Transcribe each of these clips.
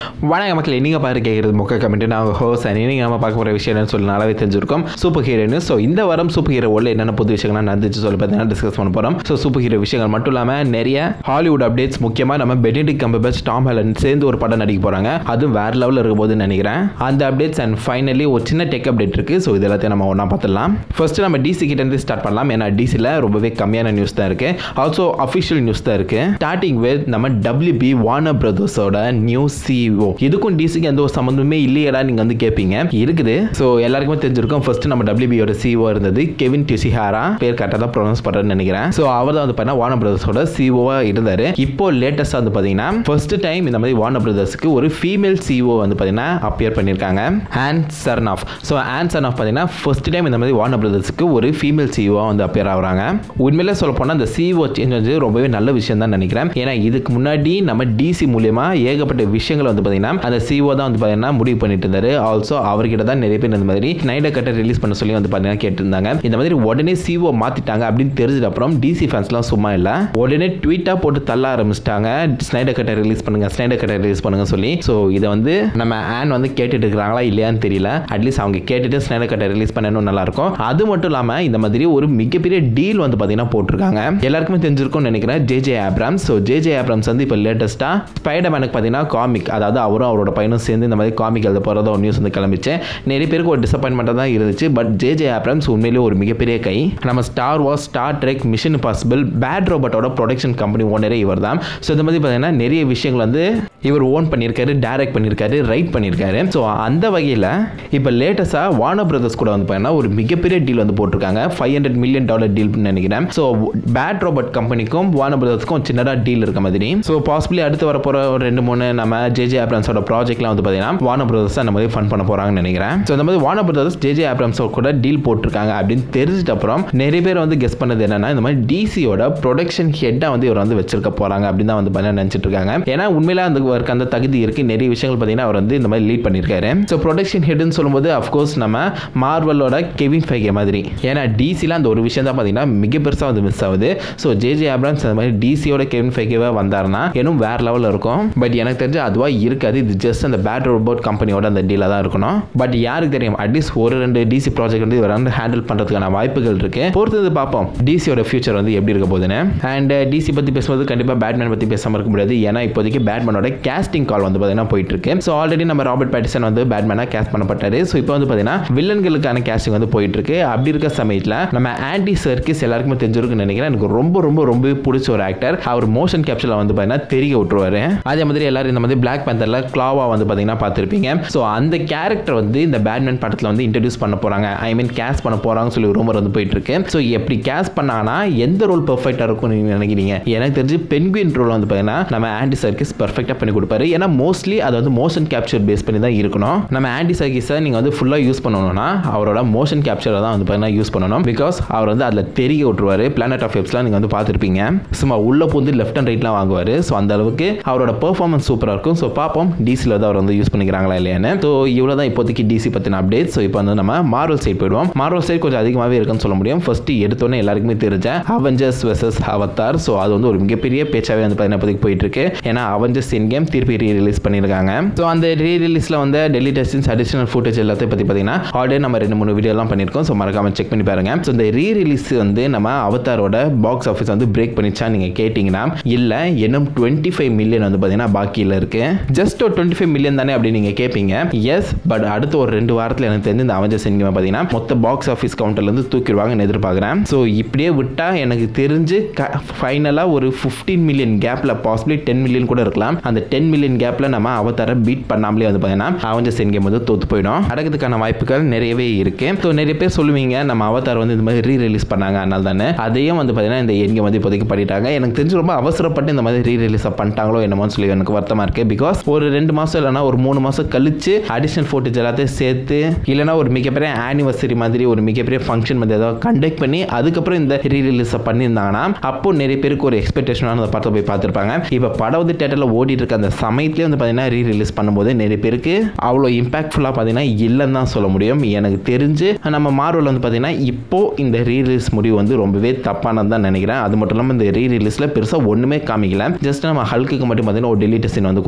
வணக்கம் மக்கள் நீங்கள் பாரு கேட்குறது மொக்க கமெண்ட் நான் ஹோஸ் நீங்கள் நம்ம பார்க்க போகிற விஷயம் என்னன்னு சொல்லி நல்லாவே தெரிஞ்சிருக்கோம் சூப்பர் ஹீரோன்னு ஸோ இந்த வாரம் சூப்பர் ஹீரோ உள்ள என்னென்ன புது விஷயங்கள்லாம் நடந்துச்சு சொல்லி பார்த்தீங்கன்னா டிஸ்கஸ் பண்ண போகிறோம் ஸோ சூப்பர் ஹீரோ விஷயங்கள் மட்டும் இல்லாமல் நிறைய ஹாலிவுட் அப்டேட்ஸ் முக்கியமாக நம்ம பெனிடிக் கம்பர்பேட்ச் டாம் ஹெலன் சேர்ந்து ஒரு படம் நடிக்க போகிறாங்க அதுவும் வேறு லெவலில் இருக்க போதுன்னு நினைக்கிறேன் அந்த அப்டேட்ஸ் அண்ட் ஃபைனலி ஒரு சின்ன டெக் அப்டேட் இருக்குது ஸோ இது எல்லாத்தையும் நம்ம ஒன்றா பார்த்துடலாம் ஃபர்ஸ்ட் நம்ம டிசி கிட்டேருந்து ஸ்டார்ட் பண்ணலாம் ஏன்னா டிசியில் ரொம்பவே கம்மியான நியூஸ் தான் இருக்குது ஆல்சோ அஃபிஷியல் நியூஸ் தான் இருக்குது ஸ்டார்டிங் வித் நம்ம டபிள்யூபி வார்னர் பிரதர்ஸோட நியூ சிஓ இதுக்கும் டிசிக்கு எந்த ஒரு சம்மந்தமே இல்லையடா நீங்கள் வந்து கேட்பீங்க இருக்குது ஸோ எல்லாருக்குமே தெரிஞ்சிருக்கும் ஃபர்ஸ்ட் நம்ம டபிள்யூபியோட சிஓ இருந்தது கெவின் டியூசிஹாரா பேர் கரெக்டாக தான் ப்ரொனவுன்ஸ் பண்ணுறேன்னு நினைக்கிறேன் ஸோ அவர் தான் வந்து பார்த்தீங்கன்னா வார்னர் பிரதர்ஸோட சிஓவாக இருந்தார் இப்போ லேட்டஸ்ட்டாக வந்து பார்த்தீங்கன்னா ஃபர்ஸ்ட் டைம் இந்த மாதிரி வார்னர் பிரதர்ஸுக்கு ஒரு ஃபீமேல் சிஓ வந்து பார்த்தீங்கன்னா அப்பியர் பண்ணியிருக்காங்க ஆன் சர்ன் ஆஃப் ஸோ ஆன் சர்ன் ஆஃப் பார்த்தீங்கன்னா ஃபர்ஸ்ட் டைம் இந்த மாதிரி வார்னர் பிரதர்ஸுக்கு ஒரு ஃபீமேல் சிஓவாக வந்து அப்பியர் ஆகுறாங்க உண்மையிலே சொல்ல போனால் அந்த சிஓ சேஞ்ச் வந்து ரொம்பவே நல்ல விஷயம் தான் நினைக்கிறேன் ஏன்னா இதுக்கு முன்னாடி நம்ம டிசி மூலியமா ஏகப்பட்ட விஷயங்கள் வந்து பார்த்தீங்கன்னா அந்த சிஓ தான் வந்து பார்த்தீங்கன்னா முடிவு பண்ணிட்டு இருந்தாரு ஆல்சோ அவர்கிட்ட தான் நிறைய பேர் இந்த மாதிரி ஸ்னைடர் கட்டை ரிலீஸ் பண்ண சொல்லி வந்து பார்த்தீங்கன்னா கேட்டிருந்தாங்க இந்த மாதிரி உடனே சிஓ மாத்திட்டாங்க அப்படின்னு தெரிஞ்சது அப்புறம் டிசி ஃபேன்ஸ்லாம் சும்மா இல்லை உடனே ட்வீட்டாக போட்டு தள்ள ஆரம்பிச்சிட்டாங்க ஸ்னைடர் கட்டை ரிலீஸ் பண்ணுங்க ஸ்னைடர் கட்டை ரிலீஸ் பண்ணுங்க சொல்லி ஸோ இதை வந்து நம்ம ஆன் வந்து கேட்டுட்டு இருக்கிறாங்களா இல்லையான்னு தெரியல அட்லீஸ்ட் அவங்க கேட்டுட்டு ஸ்னைடர் கட்டை ரிலீஸ் பண்ணணும் நல்லா இருக்கும் அது மட்டும் இல்லாமல் இந்த மாதிரி ஒரு மிகப்பெரிய டீல் வந்து பார்த்தீங்கன்னா போட்டிருக்காங்க எல்லாருக்குமே தெரிஞ்சிருக்கும்னு நினைக்கிறேன் JJ Abrams so JJ Abrams வந்து இப்போ லேட்டஸ்ட்டாக ஸ்பைடர் மேனுக்கு பார்த்தீங்கன்னா காமிக் அதாவது அவரும் அவரோட பையனும் சேர்ந்து இந்த மாதிரி காமிக் எழுத போகிறதா ஒரு நியூஸ் வந்து கிளம்பிச்சு நிறைய பேருக்கு ஒரு டிசப்பாயின்மெண்ட்டாக தான் இருந்துச்சு பட் ஜேஜே ஆப்ராம்ஸ் உண்மையிலேயே ஒரு மிகப்பெரிய கை நம்ம Star Wars Star Trek Mission Possible Bad ரோபோட்டோட ப்ரொடக்ஷன் கம்பெனி ஓனரே இவர் தான் ஸோ இந்த மாதிரி பார்த்தீங்கன்னா நிறைய விஷயங்கள் வந்து இவர் ஓன் பண்ணியிருக்காரு டைரக்ட் பண்ணியிருக்காரு ரைட் பண்ணியிருக்காரு ஸோ அந்த வகையில் இப்போ லேட்டஸ்ட்டாக வார்னர் பிரதர்ஸ் கூட வந்து பார்த்தீங்கன்னா ஒரு மிகப்பெரிய டீல் வந்து போட்டிருக்காங்க five hundred million dollar deal நினைக்கிறேன் ஸோ பேட் ரோபோட் கம்பெனிக்கும் வார்னர் பிரதர்ஸ்க்கும் சின்னதாக டீல் இருக்க மாதிரி ஸோ பாசிபிளி அடுத்து வர போகிற ஒரு ரெண்டு மூணு நம்ம ஜேஜே ஆப்ரம்ஸோட ப்ராஜெக்ட்லாம் வந்து பார்த்தீங்கன்னா வார்னர் பிரதர்ஸ் அந்த மாதிரி ஃபன் பண்ண போகிறாங்கன்னு நினைக்கிறேன் ஸோ இந்த மாதிரி வார்னர் பிரதர்ஸ் ஜேஜே ஆப்ரம்ஸோ கூட டீல் போட்டிருக்காங்க அப்படின்னு தெரிஞ்சிட்ட அப்புறம் நிறைய பேர் வந்து கெஸ் பண்ணது என்னன்னா இந்த மாதிரி டிசியோட ப்ரொடக்ஷன் ஹெட்டாக வந்து இவர் வந்து வச்சிருக்க போகிறாங்க அப்படின்னு தான் வந்து பார்த்தீங்கன்னா நினச்சிட்டு இருக்காங்க ஏன்னா உண்மையில அந்த அவருக்கு அந்த தகுதி இருக்குது நிறைய விஷயங்கள் பார்த்தீங்கன்னா அவர் வந்து இந்த மாதிரி லீட் பண்ணியிருக்காரு ஸோ ப்ரொடக்ஷன் ஹெட்னு சொல்லும்போது அஃப்கோர்ஸ் நம்ம மார்வலோட கெவின் ஃபைகே மாதிரி ஏன்னா டிசியில் அந்த ஒரு விஷயம் தான் பார்த்தீங்கன்னா மிக பெருசாக வந்து மிஸ் ஆகுது ஸோ ஜேஜே ஆப்ராம்ஸ் அந்த மாதிரி டிசியோட கெவின் ஃபைகேவாக வந்தாருன்னா இன்னும் வேற லெவலில் இருக்கும் பட் எனக்கு தெரிஞ்சு அதுவாக இருக்காது இது ஜஸ்ட் அந்த பேட் ரோபோட் கம்பெனியோட அந்த டீலாக தான் இருக்கணும் பட் யாருக்கு தெரியும் அட்லீஸ்ட் ஒரு ரெண்டு டிசி ப்ராஜெக்ட் வந்து இவர் வந்து ஹேண்டில் பண்ணுறதுக்கான வாய்ப்புகள் இருக்கு பொறுத்தது பார்ப்போம் டிசியோட ஃபியூச்சர் வந்து எப்படி இருக்க போகுதுன்னு அண்ட் டிசி பற்றி பேசும்போது கண்டிப்பாக பேட்மேன் பற்றி பேசாமல் இருக்க முடியாது ஏன்னா இப்போதைக்கு பேட்மேனோட கேஸ்டிங் கால் வந்து பார்த்தீங்கன்னா போயிட்டு இருக்கு ஸோ ஆல்ரெடி நம்ம ராபர்ட் பேட்டிசன் வந்து பேட்மேனாக கேஸ்ட் பண்ணப்பட்டாரு ஸோ இப்போ வந்து பார்த்தீங்கன்னா வில்லன்களுக்கான கேஸ்டிங் வந்து போயிட்டு இருக்கு அப்படி இருக்க சமயத்தில் நம்ம ஆன்டி சர்க்கிஸ் எல்லாருக்குமே தெரிஞ்சிருக்குன்னு நினைக்கிறேன் எனக்கு ரொம்ப ரொம்ப ரொம்ப பிடிச்ச ஒரு ஆக்டர் அவர் மோஷன் கேப்சரில் வந்து பார்த்தீங்கன்னா தெரிய விட்டுருவாரு அதே மாதிரி எல்லாரும் இந்த மாதிரி பிளாக் பேந்தரில் கிளாவா வந்து பார்த்தீங்கன்னா பார்த்துருப்பீங்க ஸோ அந்த கேரக்டர் வந்து இந்த பேட்மேன் படத்தில் வந்து இன்ட்ரடியூஸ் பண்ண போகிறாங்க ஐ மீன் கேஸ் பண்ண போகிறாங்கன்னு சொல்லி ரூமர் வந்து போயிட்டு இருக்கு ஸோ எப்படி கேஸ் பண்ணாங்கன்னா எந்த ரோல் பெர்ஃபெக்டாக இருக்கும் நீங்கள் நினைக்கிறீங்க எனக்கு தெரிஞ்சு பென்குயின் ரோல் வந்து பார்த்தீங்கன்னா நம்ம ஆன்டி சர்க்கிஸ் பெர்ஃபெக்டாக பண்ணி கொடுப்பாரு ஏன்னா மோஸ்ட்லி அது வந்து மோஷன் கேப்சர் பேஸ் பண்ணி தான் இருக்கணும் நம்ம ஆன்டி சர்க்கிஸை நீங்கள் வந்து ஃபுல்லாக யூஸ் பண்ணணும்னா அவரோட மோஷன் கேப்சரை தான் வந்து பார்த்தீங்கன்னா யூஸ் பண்ணணும் பிகாஸ் அவர் வந்து அதில் தெரிய விட்டுருவாரு பிளானட் ஆஃப் எப்ஸ்லாம் நீங்கள் வந்து பார்த்துருப்பீங்க சும்மா உள்ள பூந்து லெஃப்ட் அண்ட் ரைட்லாம் வாங்குவார் ஸோ அந்த அளவுக்கு அவரோட பெர்ஃபார்மன்ஸ் சூப்பராக இருக்கும் ஸோ பார்ப்போம் டிசியில் வந்து அவர் வந்து யூஸ் பண்ணிக்கிறாங்களா இல்லையான்னு ஸோ இவ்வளோ தான் இப்போதைக்கு டிசி பற்றின அப்டேட் ஸோ இப்போ வந்து நம்ம மார்வல் சைட் போயிடுவோம் மார்வல் சைட் கொஞ்சம் அதிகமாகவே இருக்குன்னு சொல்ல முடியும் ஃபர்ஸ்ட் எடுத்தோன்னே எல்லாருக்குமே தெரிஞ்ச அவெஞ்சர்ஸ் வெர்சஸ் அவத்தார் ஸோ அது வந்து ஒரு மிகப்பெரிய பேச்சாகவே வந்து பார்த்தீங்கன்னா இப்போதைக்கு போயிட்டு இருக்கு ஏன்னா அவெஞ்சர்ஸ் இன் கேம் திருப்பி ரீ ரிலீஸ் பண்ணியிருக்காங்க ஸோ அந்த ரீ ரிலீஸில் வந்து டெல்லி டெஸ்டின்ஸ் அடிஷனல் ஃபுட்டேஜ் எல்லாத்தையும் பற்றி பார்த்தீங்கன்னா ஆல்ரெடி நம்ம ரெண்டு மூணு வீடியோலாம் பண்ணியிருக்கோம் ஸோ மறக்காம செக் பண்ணி பாருங்க ஸோ இந்த ரீ ரிலீஸ் வந்து நம்ம அவதாரோட பாக்ஸ் ஆஃபீஸ் வந்து பிரேக் பண்ணிச்சா நீங்கள் கேட்டிங்கன்னா இல்லை இன்னும் டுவெண்ட்டி ஃபைவ் மில்லியன் வந்து பார்த்தீங்கன்னா பாக்கியில் இருக்கு ஜஸ்ட் ஒரு டுவெண்ட்டி ஃபைவ் மில்லியன் தானே அப்படின்னு நீங்கள் கேட்பீங்க எஸ் பட் அடுத்த ஒரு ரெண்டு வாரத்தில் எனக்கு தெரிஞ்சு இந்த அவெஞ்சர்ஸ் இன் பார்த்தீங்கன்னா மொத்த பாக்ஸ் ஆஃபீஸ் கவுண்டர்லேருந்து தூக்கிடுவாங்கன்னு எதிர்பார்க்குறேன் ஸோ இப்படியே விட்டால் எனக்கு தெரிஞ்சு ஃபைனலாக ஒரு ஃபிஃப்டீன் மில்லியன் கேப்பில் பாசிபிளி டென் மில்லியன் கூட இருக்கலாம் அந்த டென் மில்லியன் கேப்பில் நம்ம அவதார பீட் பண்ணாமலே வந்து பார்த்தீங்கன்னா அவெஞ்சர்ஸ் என் கேம் வந்து தோத்து போயிடும் அடக்கிறதுக்கான வாய்ப்புகள் நிறையவே இருக்கு ஸோ நிறைய பேர் சொல்லுவீங்க நம்ம அவதார் வந்து இந்த மாதிரி ரீ ரிலீஸ் பண்ணாங்க அதனால தானே அதையும் வந்து பார்த்தீங்கன்னா இந்த என் கேம் வந்து இப்போதைக்கு பண்ணிட்டாங்க எனக்கு தெரிஞ்சு ரொம்ப அவசரப்பட்டு இந்த மாதிரி ரீ ரிலீஸ் பண்ணிட்டாங்களோ என்னமோன்னு சொல்லி எனக்கு வருத்தமாக இருக்கு பிகாஸ் ஒரு ரெண்டு மாதம் இல்லைனா ஒரு மூணு மாதம் கழிச்சு அடிஷனல் ஃபோட்டேஜ் எல்லாத்தையும் சேர்த்து இல்லைனா ஒரு மிகப்பெரிய ஆனிவர்சரி மாதிரி ஒரு மிகப்பெரிய ஃபங்க்ஷன் மாதிரி ஏதாவது கண்டக்ட் பண்ணி அதுக்கப்புறம் இந்த ரீ ரிலீஸை பண்ணியிருந்தாங்கன்னா அப்போ நிறைய பேருக்கு ஒரு எக்ஸ்பெக்டேஷனான அந்த படத்தை போய் பார்த்துருப்பாங்க இப்போ படம் வந்து தேட்டரில் ஓடிட்டு இருக்க அந்த சமயத்துலேயே வந்து பார்த்தீங்கன்னா ரீ ரிலீஸ் பண்ணும்போது நிறைய பேருக்கு அவ்வளோ இம்பாக்ட்ஃபுல்லாக பார்த்தீங்கன்னா இல்லைன்னு தான் சொல்ல முடியும் எனக்கு தெரிஞ்சு நம்ம மார்வல் வந்து பார்த்தீங்கன்னா இப்போ இந்த ரீ ரிலீஸ் முடிவு வந்து ரொம்பவே தப்பானது தான் நினைக்கிறேன் அது மட்டும் இல்லாமல் இந்த ரீ ரிலீஸில் பெருசாக ஒன்றுமே காமிக்கல ஜஸ்ட் நம்ம ஹல்க்குக்கு மட்டும் பார்த்தீங்கன்னா ஒரு டெலிட் சீன் வந்து கொடுத்துருக்காங்க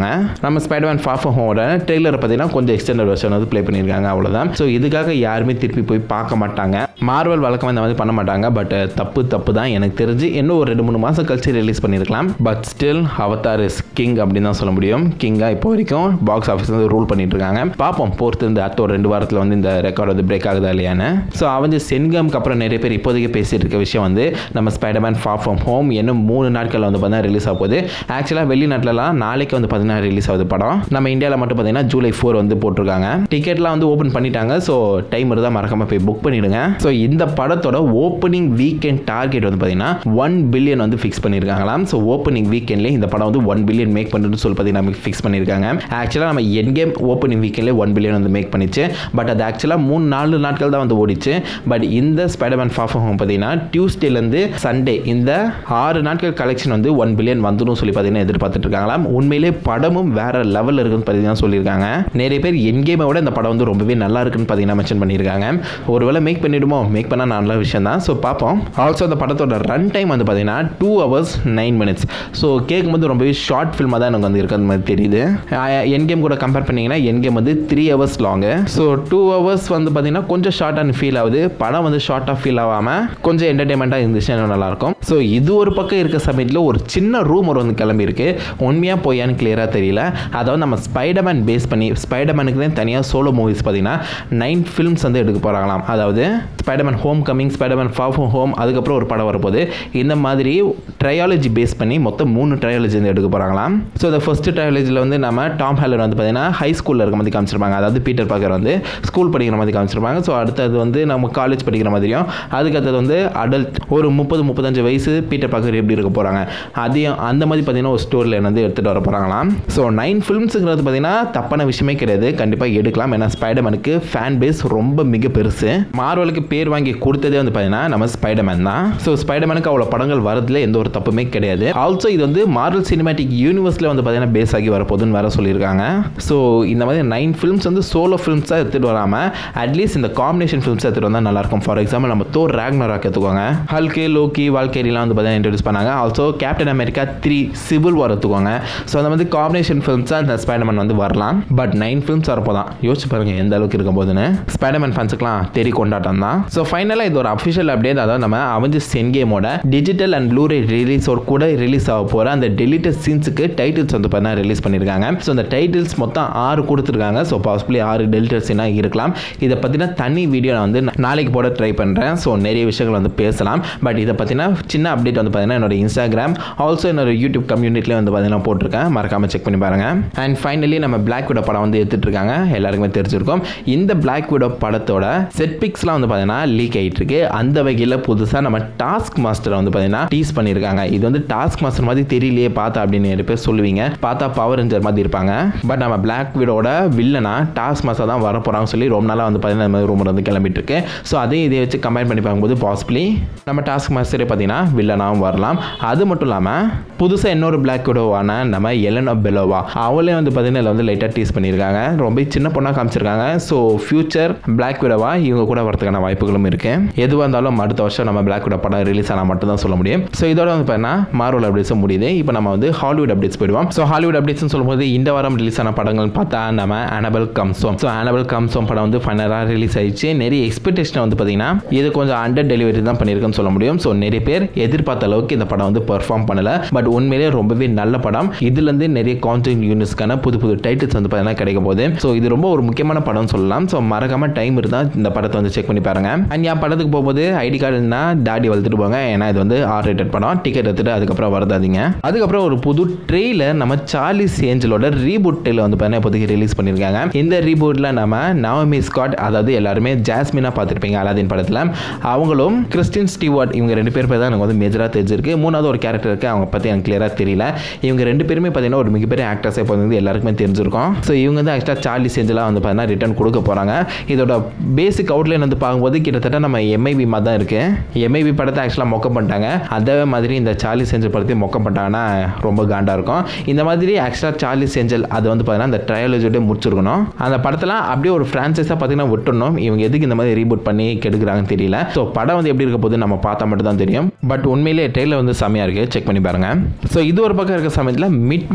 நம்ம ஸ்பைடர்மேன் ஃபார் ஃப்ரம் ஹோமோட ட்ரெய்லரை பார்த்தீங்கன்னா கொஞ்சம் எக்ஸ்டெண்டட் வெர்ஷன் வந்து ப்ளே பண்ணியிருக்காங்க அவ்வளோதான் ஸோ இதுக்காக யாருமே திருப்பி போய் பார்க்க மாட்டாங்க மார்வல் வழக்கம் இந்த மாதிரி பண்ண மாட்டாங்க பட் தப்பு தப்பு தான் எனக்கு தெரிஞ்சு இன்னும் ஒரு ரெண்டு மூணு மாதம் கழிச்சு ரிலீஸ் பண்ணியிருக்கலாம் but still Avatar is king அப்படின்னு தான் சொல்ல முடியும் கிங்காக இப்போ வரைக்கும் பாக்ஸ் ஆஃபீஸ் வந்து ரூல் பண்ணிட்டு இருக்காங்க பார்ப்போம் பொறுத்து இந்த அடுத்த ஒரு ரெண்டு வாரத்தில் வந்து இந்த ரெக்கார்ட் வந்து பிரேக் ஆகுதா இல்லையான்னு ஸோ அவஞ்சு சென்கம்க்கு அப்புறம் நிறைய பேர் இப்போதைக்கு பேசிட்டு இருக்க விஷயம் வந்து நம்ம ஸ்பைடர்மேன் ஃபார் ஃப்ரம் ஹோம் இன்னும் மூணு நாட்கள் வந்து பார்த்தீங்கன்னா ரிலீஸ் ஆக போகுது ஆக்சுவலாக வெளிநாட்டிலலாம் நாளைக்கு வந்து பார்த்தீங்கன்னா ரிலீஸ் ஆகுது படம் நம்ம இந்தியாவில் மட்டும் பார்த்தீங்கன்னா ஜூலை ஃபோர் வந்து போட்டிருக்காங்க டிக்கெட்லாம் வந்து ஓப்பன் பண்ணிட்டாங்க ஸோ டைம் இருந்தால் மறக்காம போய் புக் பண்ணிடுங்க ஸோ இந்த படத்தோட ஓப்பனிங் வீக்கெண்ட் டார்கெட் வந்து பார்த்தீங்கன்னா ஒன் பில்லியன் வந்து ஃபிக்ஸ் பண்ணியிருக்காங்களாம் ஸோ ஓப்பனிங் வீக்கெண்ட்லேயே இந்த படம் வந்து ஒன் பில்லியன் மேக் பண்ணுறதுன்னு சொல்லி பார்த்தீங்கன்னா ஃபிக்ஸ் பண்ணியிருக்காங்க ஆக்சுவலாக நம்ம என் கேம் ஓப்பனிங் வீக்கெண்ட்லேயே ஒன் பில்லியன் வந்து மேக் பண்ணிச்சு பட் அது ஆக்சுவலாக மூணு நாலு நாட்கள் தான் வந்து ஓடிச்சு பட் இந்த ஸ்பைடர்மேன் ஃபார் ஹோம் பார்த்தீங்கன்னா டியூஸ்டேலேருந்து சண்டே இந்த ஆறு நாட்கள் கலெக்ஷன் வந்து ஒன் பில்லியன் வந்துடும் சொல்லி பார்த்தீங்கன்னா எதிர்பார்த்துட்டு இருக்காங்களாம் உண்மையிலே படமும் வேற லெவலில் இருக்குன்னு பார்த்தீங்கன்னா சொல்லியிருக்காங்க நிறைய பேர் என் கேமை விட இந்த படம் வந்து ரொம்பவே நல்லா இருக்குன்னு பார்த்தீங்கன்னா மென்ஷன் பண்ணியிருக்காங்க ஒருவேளை மேக் பண்ணிடுமோ மேக் பண்ணால் நல்ல விஷயம் தான் ஸோ பார்ப்போம் ஆல்சோ அந்த படத்தோட ரன் டைம் வந்து பார்த்தீங்கன்னா two hours nine minutes so கேட்கும்போது ரொம்பவே ஷார்ட் ஃபில்மாக தான் எனக்கு வந்து இருக்கிற மாதிரி தெரியுது என் கேம் கூட கம்பேர் பண்ணிங்கன்னா என் கேம் வந்து three hours long so two hours வந்து பார்த்தீங்கன்னா கொஞ்சம் ஷார்ட்டான ஃபீல் ஆகுது படம் வந்து ஷார்ட்டாக ஃபீல் ஆகாமல் கொஞ்சம் என்டர்டைன்மெண்ட்டாக இருந்துச்சுன்னா இன்னும் நல்லாயிருக்கும் ஸோ இது ஒரு பக்கம் இருக்க சமயத்தில் ஒரு சின்ன ரூம் ஒரு வந்து கிளம்பியிருக்கு உண்மையாக போயான்னு கிளியராக தெரியல அதாவது நம்ம ஸ்பைடர்மேன் பேஸ் பண்ணி ஸ்பைடர்மேனுக்கு தான் தனியாக சோலோ மூவிஸ் பார்த்தீங்கன்னா நைன் ஃபிலிம்ஸ் வந்து எடுக்க போகிறாங்களாம் அதாவது Spiderman Homecoming Spiderman Far From Home அதுக்கப்புறம் ஒரு படம் வரப்போகுது இந்த மாதிரி ட்ரையாலஜி பேஸ் பண்ணி மொத்தம் மூணு ட்ரையாலஜி வந்து எடுக்க போகிறாங்களாம் ஸோ இந்த ஃபர்ஸ்ட் ட்ரையாலஜியில் வந்து நம்ம டாம் ஹேலர் வந்து பார்த்தீங்கன்னா ஹை ஸ்கூலில் இருக்க மாதிரி காமிச்சிருப்பாங்க அதாவது பீட்டர் பாக்கர் வந்து ஸ்கூல் படிக்கிற மாதிரி காமிச்சிருப்பாங்க ஸோ அடுத்தது வந்து நம்ம காலேஜ் படிக்கிற மாதிரியும் அதுக்கடுத்தது வந்து அடல்ட் ஒரு முப்பது முப்பத்தஞ்சு வயசு பீட்டர் பாக்கர் எப்படி இருக்க போகிறாங்க அதையும் அந்த மாதிரி பார்த்தீங்கன்னா ஒரு ஸ்டோரியில் வந்து எடுத்துகிட்டு வர போகிறாங்களாம் ஸோ நைன் ஃபிலிம்ஸுங்கிறது பார்த்தீங்கன்னா தப்பான விஷயமே கிடையாது கண்டிப்பாக எடுக்கலாம் ஏன்னா ஸ்பைடர்மேனுக்கு ஃபேன் பேஸ் ரொம்ப மிக பெருசு மார்வலுக்கு பேர் வாங்கி கொடுத்ததே வந்து பார்த்தீங்கன்னா நம்ம ஸ்பைடர்மேன் தான் ஸோ ஸ்பைடர்மேனுக்கு அவ்வளோ படங்கள் வரதுல எந்த ஒரு தப்புமே கிடையாது ஆல்சோ இது வந்து மார்வல் சினிமேட்டிக் யூனிவர்ஸில் வந்து பார்த்தீங்கன்னா பேஸ் ஆகி வரப்போகுதுன்னு வேற சொல்லியிருக்காங்க ஸோ இந்த மாதிரி நைன் ஃபிலிம்ஸ் வந்து சோலோ ஃபிலிம்ஸாக எடுத்துகிட்டு வராமல் அட்லீஸ்ட் இந்த காம்பினேஷன் ஃபிலிம்ஸ் எடுத்துகிட்டு வந்தால் நல்லாயிருக்கும் ஃபார் எக்ஸாம்பிள் நம்ம தோர் ரேக்னராக் எடுத்துக்கோங்க ஹல்கே லோக்கி வால்கேரிலாம் வந்து பார்த்தீங்கன்னா இன்ட்ரடியூஸ் பண்ணாங்க also Captain America three Civil War எடுத்துக்கோங்க ஸோ அந்த மாதிரி காம்பினேஷன் ஃபிலிம்ஸாக இந்த ஸ்பைடர்மேன் வந்து வரலாம் பட் நைன் ஃபிலிம்ஸ் வரப்போ தான் யோசிச்சு பாருங்க எந்த அளவுக்கு இருக்கும் போதுன்னு ஸ்பைடர்மேன் ஃபேன்ஸுக்குலாம் தெரி கொண்டாட்டம் தான் ஸோ ஃபைனலாக இது ஒரு அஃபிஷியல் அப்டேட் அதாவது நம்ம அவஞ்சு சென் கேமோட டிஜிட்டல் அண்ட் ப்ளூரே ரிலீஸோட கூட ரிலீஸ் ஆக போகிற அந்த டெலிட்டட் சீன்ஸுக்கு டைட்டில்ஸ் வந்து பார்த்தீங்கன்னா ரிலீஸ் பண்ணியிருக்காங்க ஸோ அந்த டைட்டில்ஸ் மொத்தம் ஆறு கொடுத்துருக்காங்க ஸோ பாசிபிளி ஆறு டெலிட்டட் சீனாக இருக்கலாம் இதை பற்றின தனி வீடியோ நான் வந்து நாளைக்கு போட ட்ரை பண்ணுறேன் ஸோ நிறைய விஷயங்கள் வந்து பேசலாம் பட் இதை பற்றின சின்ன அப்டேட் வந்து பார்த்தீங்கன்னா என்னோட இன்ஸ்டாகிராம் ஆல்சோ என்னோட யூடியூப் கம்யூனிட்டிலே வந்து பார்த்தீங்கன்னா போட்டிருக்கேன் மறக்காமல் செக் பண்ணி பாருங்க அண்ட் ஃபைனலி நம்ம பிளாக் விடோ படம் வந்து எடுத்துட்டு இருக்காங்க எல்லாருக்குமே தெரிஞ்சிருக்கும் இந்த பிளாக் விடோ படத்தோட செட் பிக்ஸ்லாம் வந்து பார்த்தீங்கன்னா லீக் ஆகிட்டு இருக்கு அந்த வகையில் புதுசாக நம்ம டாஸ்க் மாஸ்டரை வந்து பார்த்தீங்கன்னா டீஸ் பண்ணியிருக்காங்க இது வந்து டாஸ்க் மாஸ்டர் மாதிரி தெரியலையே பார்த்தா அப்படின்னு நிறைய பேர் சொல்லுவீங்க பார்த்தா பவர் ரேஞ்சர் மாதிரி இருப்பாங்க பட் நம்ம பிளாக் விடோட வில்லனா டாஸ்க் மாஸ்டர் தான் வர போகிறாங்கன்னு சொல்லி ரொம்ப நாளாக வந்து பார்த்தீங்கன்னா இந்த மாதிரி ரூமர் வந்து கிளம்பிட்டு இருக்கு ஸோ அதையும் இதை வச்சு கம்பேர் பண்ணி பார்க்கும்போது பாசிபிளி நம்ம டாஸ்க் மாஸ்டரே பார்த்தீங்கன்னா வில்லனாகவும் வரலாம் அது மட்டும் இல்லாமல் புதுசாக இன்னொரு பிளாக் விடோவான நம்ம எலனோ பெலோவா அவளே வந்து பார்த்தீங்கன்னா இதில் வந்து லைட்டாக டீஸ் பண்ணியிருக்காங்க ரொம்ப சின்ன பொண்ணாக காமிச்சிருக்காங்க ஸோ ஃபியூச்சர் பிளாக் விடோவா இவங்க கூட வரதுக்கான வாய்ப்புகளும் இருக்கு எதுவாக இருந்தாலும் அடுத்த வருஷம் நம்ம பிளாக் விடோ படம் ரிலீஸ் ஆனால் மட்டும் தான் சொல்ல முடியும் ஸோ இதோட வந்து பார்த்தீங்கன்னா மார்வல் அப்டேட்ஸும் முடியுது இப்போ நம்ம வந்து ஹாலிவுட் அப்டேட்ஸ் போயிடுவோம் ஸோ ஹாலிவுட் அப்டேட்ஸ்னு சொல்லும்போது இந்த வாரம் ரிலீஸ் ஆன படங்கள் பார்த்தா நம்ம Annabelle comes home so Annabelle comes home படம் வந்து ஃபைனலாக ரிலீஸ் ஆயிடுச்சு நிறைய எக்ஸ்பெக்டேஷன் வந்து பார்த்தீங்கன்னா இது கொஞ்சம் அண்டர் டெலிவரி தான் பண்ணியிருக்குன்னு சொல்ல முடியும் ஸோ நிறைய பேர் எதிர்பார்த்த அளவுக்கு இந்த படம் வந்து பெர்ஃபார்ம் பண்ணல பட் உண்மையிலேயே ரொம்பவே நல்ல படம் இதுலேருந்து நிறைய கான்டென்ட் யூனிட்ஸ்க்கான புது புது டைட்டில்ஸ் வந்து பார்த்தீங்கன்னா கிடைக்க போகுது ஸோ இது ரொம்ப ஒரு முக்கியமான படம்னு சொல்லலாம் ஸோ மறக்காம டைம் இருந்தால் இந்த படத்தை வந்து செக் பண்ணி பாருங்க அண்ட் என் படத்துக்கு போகும்போது ஐடி கார்டு இருந்தால் டாடி வளர்த்துட்டு போங்க ஏன்னா இது வந்து ஆர் ரேட்டட் படம் டிக்கெட் எடுத்துட்டு அதுக்கப்புறம் வருதாதீங்க அதுக்கப்புறம் ஒரு புது ட்ரெயிலர் நம்ம சார்லிஸ் ஏஞ்சலோட ரீபூட் ட்ரெயிலர் வந்து பார்த்தீங்கன்னா இப்போதைக்கு ரிலீஸ் பண்ணியிருக்காங்க இந்த ரீபூட்டில் நம்ம நவமி ஸ்காட் அதாவது எல்லாருமே ஜாஸ்மினா பார்த்துருப்பீங்க அலாதீன் படத்தில் அவங்களும் கிறிஸ்டின் ஸ்டீவார்ட் இவங்க ரெண்டு பேர் பேர் தான் எனக்கு வந்து மேஜராக தெரிஞ்சிருக்கு மூணாவது ஒரு கேரக்டர் இருக்குது அவங்க பற்றி எனக்கு கிளியராக தெரியல இவங்க ரெண்டு பேருமே பார்த்தீங்கன்னா ஒரு மிகப்பெரிய ஆக்டர்ஸே இப்போ வந்து எல்லாருக்குமே தெரிஞ்சிருக்கும் ஸோ இவங்க வந்து ஆக்சுவலாக சார்லிஸ் ஏஞ்சலாக வந்து பார்த்தீங்கன்னா ரிட்டர்ன் கொடுக்க போகிறாங்க இதோட பேசிக் அவுட்லைன் வந்து பார்க்கும்போது கிட்டத்தட்ட நம்ம எம்ஐபி மாதிரி தான் இருக்குது எம்ஐபி படத்தை ஆக்சுவலாக மொக்க பண்ணிட்டாங்க அதே மாதிரி இந்த சார்லிஸ் ஏஞ்சல் படத்தையும் மொக்க பண்ணிட்டாங்கன்னா ரொம்ப காண்டாக இருக்கும் இந்த மாதிரி ஆக்சுவலாக சார்லிஸ் ஏஞ்சல் அது வந்து பார்த்தீங்கன்னா அந்த ட்ரையாலஜியோட முடிச்சிருக்கணும் அந்த படத்தில் அப்படியே ஒரு ஃப்ரான்ச்சைஸாக பார்த்தீங்கன்னா விட்டுடணும் இவங்க எதுக்கு இந்த மாதிரி ரீபூட் பண்ணி கெடுக்குறாங்கன்னு தெரியல ஸோ படம் வந்து எப்படி இருக்க போது நம்ம பார்த்தா மட்டும் தான் தெரியும் பட் உண்மையிலேயே ட்ரெயிலர் வந்து செம்மையாக இருக்குது செக் பண்ணி பாருங்க ஸோ இது ஒரு பக்கம் இருக்க சமயத்தில் மிட்வே அப்படிங்கிற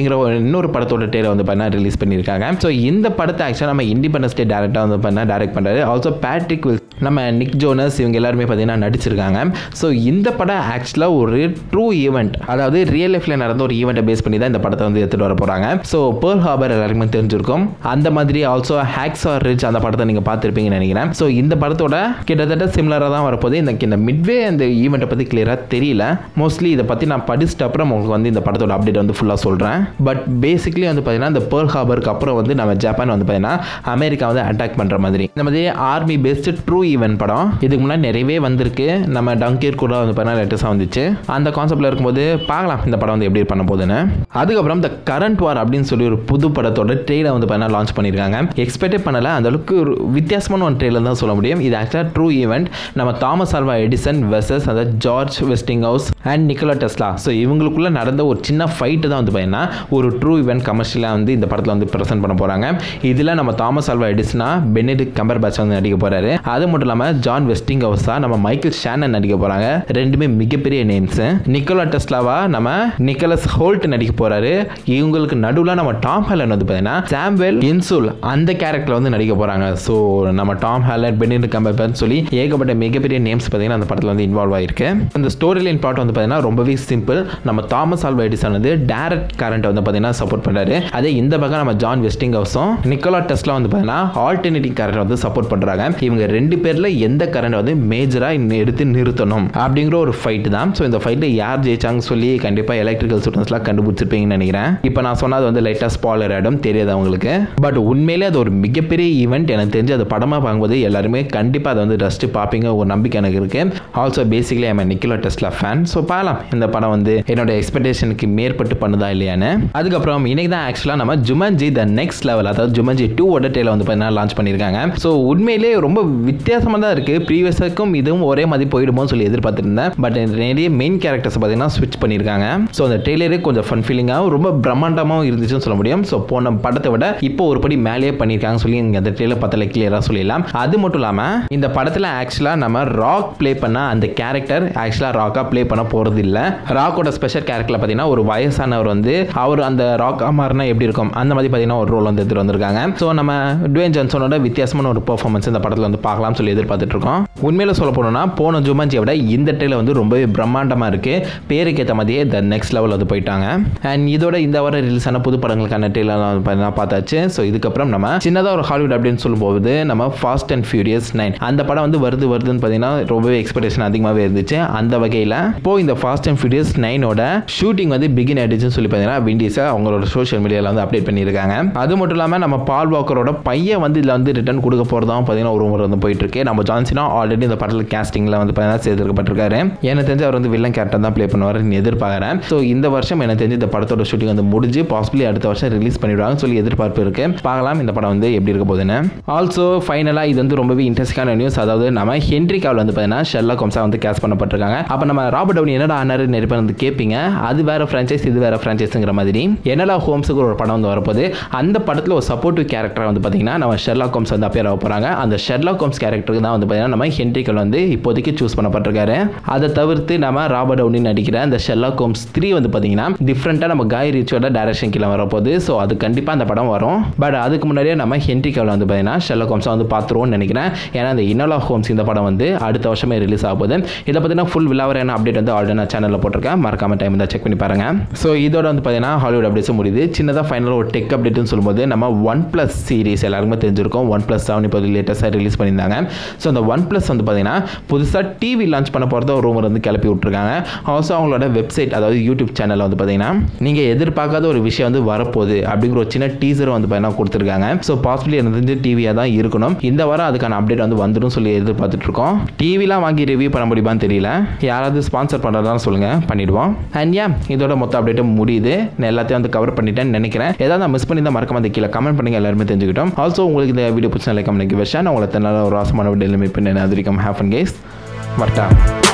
அப்படிங்கிற ஒரு இன்னொரு படத்தோட டேரை வந்து பார்த்தீங்கன்னா ரிலீஸ் பண்ணியிருக்காங்க ஸோ இந்த படத்தை ஆக்சுவலாக நம்ம இண்டிபெண்டன்ஸ் டே டேரக்டாக வந்து பண்ண டைரக்ட் பண்ணுறாரு ஆல்சோ பேட்ரிக் வில் நம்ம நிக் ஜோனஸ் இவங்க எல்லாருமே பார்த்தீங்கன்னா நடிச்சிருக்காங்க ஸோ இந்த படம் ஆக்சுவலாக ஒரு ட்ரூ ஈவெண்ட் அதாவது ரியல் லைஃப்பில் நடந்த ஒரு ஈவெண்ட்டை பேஸ் பண்ணி தான் இந்த படத்தை வந்து எடுத்துகிட்டு வர போகிறாங்க ஸோ பேர்ல் ஹார்பர் எல்லாருக்குமே தெரிஞ்சிருக்கும் அந்த மாதிரி ஆல்சோ ஹேக்ஸ் ஆர் ரிச் அந்த படத்தை நீங்கள் பார்த்துருப்பீங்கன்னு நினைக்கிறேன் ஸோ இந்த படத்தோட கிட்டத்தட்ட சிமிலராக தான் வரப்போது எனக்கு இந்த மிட்வே அந்த ஈவெண்ட்டை பற்றி கிளியராக தெரியல மோஸ்ட்லி இதை பற்றி நான் படிச்சுட்டு அப்புறம் உங்களுக்கு வந்து இந்த படத்தோட அப்டேட் வந்து ஃபுல்லாக சொல்கிறேன் பட் பேசிக்லி வந்து பார்த்தீங்கன்னா இந்த பேர்ல் ஹார்பருக்கு அப்புறம் வந்து நம்ம ஜப்பான் வந்து பார்த்தீங்கன்னா அமெரிக்கா வந்து அட்டாக் பண்ணுற மாதிரி இந்த மாதிரி ஆர்மி பேஸ்டு ட்ரூ ஈவெண்ட் படம் இதுக்கு முன்னாடி நிறையவே வந்திருக்கு நம்ம டங்கேர் கூட வந்து பார்த்தீங்கன்னா லேட்டஸ்ட்டாக வந்துச்சு அந்த கான்செப்டில் இருக்கும்போது பார்க்கலாம் இந்த படம் வந்து எப்படி பண்ண போகுதுன்னு அதுக்கப்புறம் இந்த கரண்ட் வார் அப்படின்னு சொல்லி ஒரு புது படத்தோட ட்ரெயிலை வந்து பார்த்தீங்கன்னா லான்ச் பண்ணியிருக்காங்க எக்ஸ்பெக்டே பண்ணல அந்த அளவுக்கு ஒரு வித்தியாசமான ஒரு ட்ரெயிலர் தான் சொல்ல முடியும் இது ஆக்சுவலாக ட்ரூ ஈவெண்ட் நம்ம தாமஸ் ஆல்வா எடிசன் வெர்சஸ் அந்த George Westinghouse and Nikola Tesla so இவங்களுக்குள்ள நடந்த ஒரு சின்ன ஃபைட்டு தான் வந்து பார்த்தீங்கன்னா ஒரு ட்ரூ ஈவெண்ட் கமர்ஷியலாக வந்து இந்த படத்தில் வந்து ப்ரெசென்ட் பண்ண போகிறாங்க இதில் நம்ம தாமஸ் ஆல்வா எடிசனா பெனிடிக் கம்பர் பேட்ச் வந்து நடிக்க போகிறாரு அது மட்டும் இல்லாமல் ஜான் வெஸ்டிங் ஹவுஸா நம்ம மைக்கேல் ஷேனன் நடிக்க போகிறாங்க ரெண்டுமே மிகப்பெரிய நேம்ஸ் நிக்கோலா டெஸ்லாவா நம்ம நிக்கலஸ் ஹோல்ட் நடிக்க போகிறாரு இவங்களுக்கு நடுவில் நம்ம டாம் ஹேலன் வந்து பார்த்தீங்கன்னா சாம்வெல் இன்சூல் அந்த கேரக்டர் வந்து நடிக்க போகிறாங்க ஸோ நம்ம Tom Holland Benedict Cumberbatch சொல்லி ஏகப்பட்ட மிகப்பெரிய நேம்ஸ் பார்த்தீங்கன்னா அந்த படத்தில் வந்து இன்வால்வ் ஆயிருக்கு இந்த ஸ்டோரி லைன் பாட் வந்து பார்த்தீங்கன்னா ரொம்பவே சிம்பிள் நம்ம தாமஸ் ஆல்வா எடிசன் வந்து டேரக்ட் கரண்ட் வந்து பார்த்தீங்கன்னா சப்போர்ட் பண்ணுறாரு அதே இந்த பக்கம் நம்ம ஜான் வெஸ்டிங் ஹவுஸும் நிக்கோலா டெஸ்லா வந்து பார்த்தீங்கன்னா ஆல்டர்னேட்டிவ் கரண்ட் வந்து சப்போர்ட் பண்ணுறாங்க இவங்க ரெண்டு பேரில் எந்த கரண்ட் வந்து மேஜராக எடுத்து நிறுத்தணும் அப்படிங்கிற ஒரு ஃபைட் தான் ஸோ இந்த ஃபைட்டில் யார் ஜெயிச்சாங்க சொல்லி கண்டிப்பாக எலக்ட்ரிக்கல் ஸ்டூடெண்ட்ஸ்லாம் கண்டுபிடிச்சிருப்பீங்கன்னு நினைக்கிறேன் இப்போ நான் சொன்னது வந்து லைட்டாக ஸ்பாலர் ஆகிடும் தெரியாது அவங்களுக்கு பட் உண்மையிலே அது ஒரு மிகப்பெரிய ஈவெண்ட் எனக்கு தெரிஞ்சு அது படமாக பார்க்கும்போது எல்லாருமே கண்டிப்பாக அதை வந்து ரசித்து பார்ப்பீங்க ஒரு நம்பிக்கை எனக்கு இருக்கு also basically I'm Nikola Tesla fan so பார்க்கலாம் இந்த படம் வந்து என்னோட எக்ஸ்பெக்டேஷனுக்கு மேற்பட்டு பண்ணுதா இல்லையான்னு அதுக்கப்புறம் இன்னைக்கு தான் ஆக்சுவலாக நம்ம ஜுமன்ஜி த நெக்ஸ்ட் லெவல் அதாவது ஜுமன்ஜி டூ ஓட டேல வந்து பார்த்தீங்கன்னா லான்ச் பண்ணியிருக்காங்க ஸோ உண்மையிலே ரொம்ப வித்தியாசமாக தான் இருக்குது ப்ரீவியஸுக்கும் இதுவும் ஒரே மாதிரி போயிடுமோன்னு சொல்லி எதிர்பார்த்துட்டு இருந்தேன் பட் நிறைய மெயின் கேரக்டர்ஸ் பார்த்தீங்கன்னா ஸ்விட்ச் பண்ணியிருக்காங்க ஸோ அந்த டெய்லரே கொஞ்சம் ஃபன் ஃபீலிங்காகவும் ரொம்ப பிரம்மாண்டமாகவும் இருந்துச்சுன்னு சொல்ல முடியும் ஸோ போன படத்தை விட இப்போ ஒரு படி மேலேயே பண்ணியிருக்காங்க சொல்லி இங்கே அந்த டெய்லர் பத்தில் கிளியராக சொல்லிடலாம் அது மட்டும் இல்லாமல் இந்த படத்தில் ஆக்சுவலாக நம்ம ராக் ப்ளே பண்ண அந்த கேரக்டர் ஆக்சுவலாக ராக்காக ப்ளே பண்ண போகிறது இல்லை ராக்கோட ஸ்பெஷல் கேரக்டரில் பார்த்தீங்கன்னா ஒரு வயசானவர் வந்து அவர் அந்த ராக்காக மாறினா எப்படி இருக்கும் அந்த மாதிரி பார்த்தீங்கன்னா ஒரு ரோல் வந்து எடுத்துகிட்டு வந்திருக்காங்க ஸோ நம்ம டுவேன் ஜான்சனோட வித்தியாசமான ஒரு பெர்ஃபார்மன்ஸ் இந்த படத்தில் வந்து பார்க்கலாம்னு சொல்லி எதிர்பார்த்துட்டு இருக்கோம் உண்மையில சொல்ல போனோம்னா போன ஜுமாஞ்சியை விட இந்த ட்ரெயில வந்து ரொம்பவே பிரம்மாண்டமாக இருக்குது பேருக்கு ஏற்ற மாதிரியே த நெக்ஸ்ட் லெவல் வந்து போயிட்டாங்க அண்ட் இதோட இந்த வாரம் ரிலீஸ் ஆன புது படங்களுக்கான ட்ரெயிலெலாம் பார்த்தீங்கன்னா பார்த்தாச்சு ஸோ இதுக்கப்புறம் நம்ம சின்னதாக ஒரு ஹாலிவுட் அப்படின்னு சொல்லும்போது நம்ம ஃபாஸ்ட் அண்ட் ஃபியூரியஸ் நைன் அந்த படம் வந்து வருது வருதுன்னு பார்த்தீங்கன்னா ரொம்பவே எக்ஸ்பெக்டேஷன் அதிகமாகவே இருந்துச்சு அந்த வகையில் இப்போ இந்த ஃபாஸ்ட் அண்ட் ஃபியூரியஸ் நைனோட ஷூட்டிங் வந்து பிகின் ஆயிடுச்சுன்னு சொல்லி பார்த்தீங்கன்னா விண்டீஸை அவங்களோட சோஷியல் மீடியாவில் வந்து அப்டேட் பண்ணியிருக்காங்க அது மட்டும் இல்லாமல் நம்ம பால் வாக்கரோட பையன் வந்து இதில் வந்து ரிட்டர்ன் கொடுக்க போகிறதாவும் பார்த்தீங்கன்னா ஒரு முறை வந்து போயிட்டு இருக்கு நம்ம ஜான்சினா ஆல்ரெடி இந்த படத்தில் கேஸ்டிங்கில் வந்து பார்த்தீங்கன்னா சேர்த்துக்கப்பட்டிருக்காரு எனக்கு தெரிஞ்சு அவர் வந்து வில்லன் கேரக்டர் தான் ப்ளே பண்ணுவார்னு எதிர்பார்க்குறேன் ஸோ இந்த வருஷம் எனக்கு தெரிஞ்சு இந்த படத்தோட ஷூட்டிங் வந்து முடிஞ்சு பாசிபிளி அடுத்த வருஷம் ரிலீஸ் பண்ணிடுவாங்கன்னு சொல்லி எதிர்பார்ப்பு இருக்கு பார்க்கலாம் இந்த படம் வந்து எப்படி இருக்க போகுதுன்னு ஆல்சோ ஃபைனலாக இது வந்து ரொம்பவே இன்ட்ரெஸ்டிங்கான நியூஸ் அதாவது நம்ம ஹென்ரி காவில் வந்து பார்த்தீங்கன்னா ஷெல்லா கொம்சா வந்து கேஸ் பண்ணப்பட்டிருக்காங்க அப்போ நம்ம ராபர்ட் டவுனி என்னடா ஆனாரு நிறைய பேர் வந்து கேட்பீங்க அது வேற ஃப்ரான்ச்சைஸ் இது வேற ஃப்ரான்ச்சைஸுங்கிற மாதிரி என்னலா ஹோம்ஸுக்கு ஒரு படம் வந்து வரப்போது அந்த படத்தில் ஒரு சப்போர்ட்டிவ் கேரக்டர் வந்து பார்த்தீங்கன்னா நம்ம ஷெர்லாக் ஹோம்ஸ் வந்து அப்பியர் ஆக போகிறாங்க அந்த ஷெர்லாக் ஹோம்ஸ் கேரக்டருக்கு தான் வந்து பார்த்தீங்கன்னா நம்ம ஹென்ரிக்கல் வந்து இப்போதைக்கு சூஸ் பண்ணப்பட்டிருக்காரு அதை தவிர்த்து நம்ம ராபர்ட் டவுனி நடிக்கிற அந்த ஷெர்லாக் ஹோம்ஸ் த்ரீ வந்து பார்த்தீங்கன்னா டிஃப்ரெண்ட்டாக நம்ம காய் ரிச்சோட டைரக்ஷன் கீழே வரப்போகுது ஸோ அது கண்டிப்பாக அந்த படம் வரும் பட் அதுக்கு முன்னாடியே நம்ம ஹென்ரிக்கல் வந்து பார்த்தீங்கன்னா ஷெர்லாக் ஹோம்ஸை வந்து பார்த்துருவோம்னு நினைக்கிறேன் ஏன்னா அந்த இன்னலா ஹோம்ஸ் இந்த படம் வந்து அடுத்த வருஷமே ரிலீஸ் ஆக போகுது இதை பார்த்தீங்கன்னா ஃபுல் விலாவரான அப்டேட் வந்து ஆல்ரெடி நான் சேனலில் போட்டிருக்கேன் மறக்காம டைம் தான் செக் பண்ணி பாருங்க ஸோ இதோட வந்து பார்த்தீங்கன்னா ஹாலிவுட் அப்டேட்ஸும் முடியுது சின்னதாக ஃபைனலாக ஒரு டெக் அப்டேட்னு சொல்லும்போது நம்ம ஒன் ப்ளஸ் சீரிஸ் எல்லாருக்குமே தெரிஞ்சிருக்கும் ஒன் ப்ளஸ் செவன் இப்போ லேட்டஸ்ட்டாக ரிலீஸ் பண்ணியிருந்தாங்க ஸோ அந்த ஒன் ப்ளஸ் வந்து பார்த்தீங்கன்னா புதுசாக டிவி லான்ச் பண்ண போகிறத ஒரு ரூமர் வந்து கிளப்பி விட்ருக்காங்க ஆல்சோ அவங்களோட வெப்சைட் அதாவது யூடியூப் சேனலில் வந்து பார்த்தீங்கன்னா நீங்கள் எதிர்பார்க்காத ஒரு விஷயம் வந்து வரப்போகுது அப்படிங்கிற ஒரு சின்ன டீசர் வந்து பார்த்தீங்கன்னா கொடுத்துருக்காங்க ஸோ பாசிபிளி எனக்கு தெரிஞ்சு டிவியாக தான் இருக்கணும் இந்த வாரம் அதுக்கான அப்டேட் வந்து வந்துடும் சொல்லி எதிர்பார்த்துட்டு இருக்கோம் டிவிலாம் வாங்கி ரிவ்யூ பண்ண முடியுமான்னு தெரியல யாராவது ஸ்பான்சர் பண்ணுறதான்னு சொல்லுங்கள் பண்ணிடுவோம் அண்ட் ஏன் இதோட மொத்த அப்டேட்டும் முடியுது நான் எல்லாத்தையும் வந்து கவர் பண்ணிட்டேன்னு நினைக்கிறேன் ஏதாவது நான் மிஸ் பண்ணி தான் மறக்காம அந்த கீழே கமெண்ட் பண்ணுங்க எல்லாருமே தெரிஞ்சுக்கிட்டோம் ஆல்சோ உங்களுக்கு இந்த வீடியோ பிடிச்ச லைக் கமெண்ட் விஷயம் நான் உங்களை தன்னால ஒரு ஆசமான வீடியோ மீட் பண்ணி அதிகம் ஹேஃப் அண்ட் கேஸ் வரட்டா